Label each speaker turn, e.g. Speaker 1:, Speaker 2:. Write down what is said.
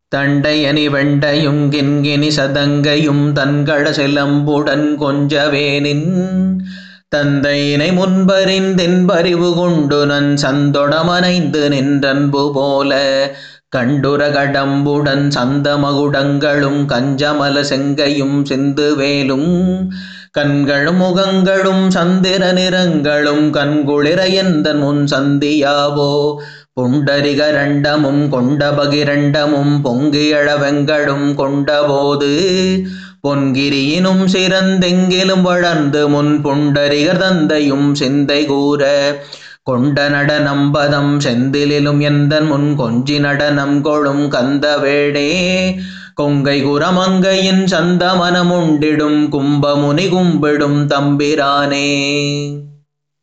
Speaker 1: தண்டையணி வெண்டையும் கிண்கிணி சதங்கையும் தன்கட சிலம்புடன் கொஞ்சவேனின் தந்தையினை முன்பறிந்தென்பறிவு கொண்டு நன் சந்தொடமனைந்து நின்றன்பு போல கண்டுர கடம்புடன் சந்த மகுடங்களும் கஞ்சமல செங்கையும் சிந்துவேலும் கண்களும் முகங்களும் சந்திர நிறங்களும் கண்குளிர எந்தன் முன் சந்தியாவோ புண்டரிகரண்டமும் கொண்ட பகிரண்டமும் பொங்கியழ வெங்களும் கொண்டபோது பொன்கிரியினும் சிறந்தெங்கிலும் வளர்ந்து முன் புண்டரிகர் தந்தையும் சிந்தை கூற கொண்ட நடனம்பதம் செந்திலிலும் எந்தன் முன் கொஞ்சி நடனம் கொழும் கந்தவேடே கொங்கை குரமங்கையின் சந்தமனமுண்டிடும் கும்பமுனி கும்பிடும் தம்பிரானே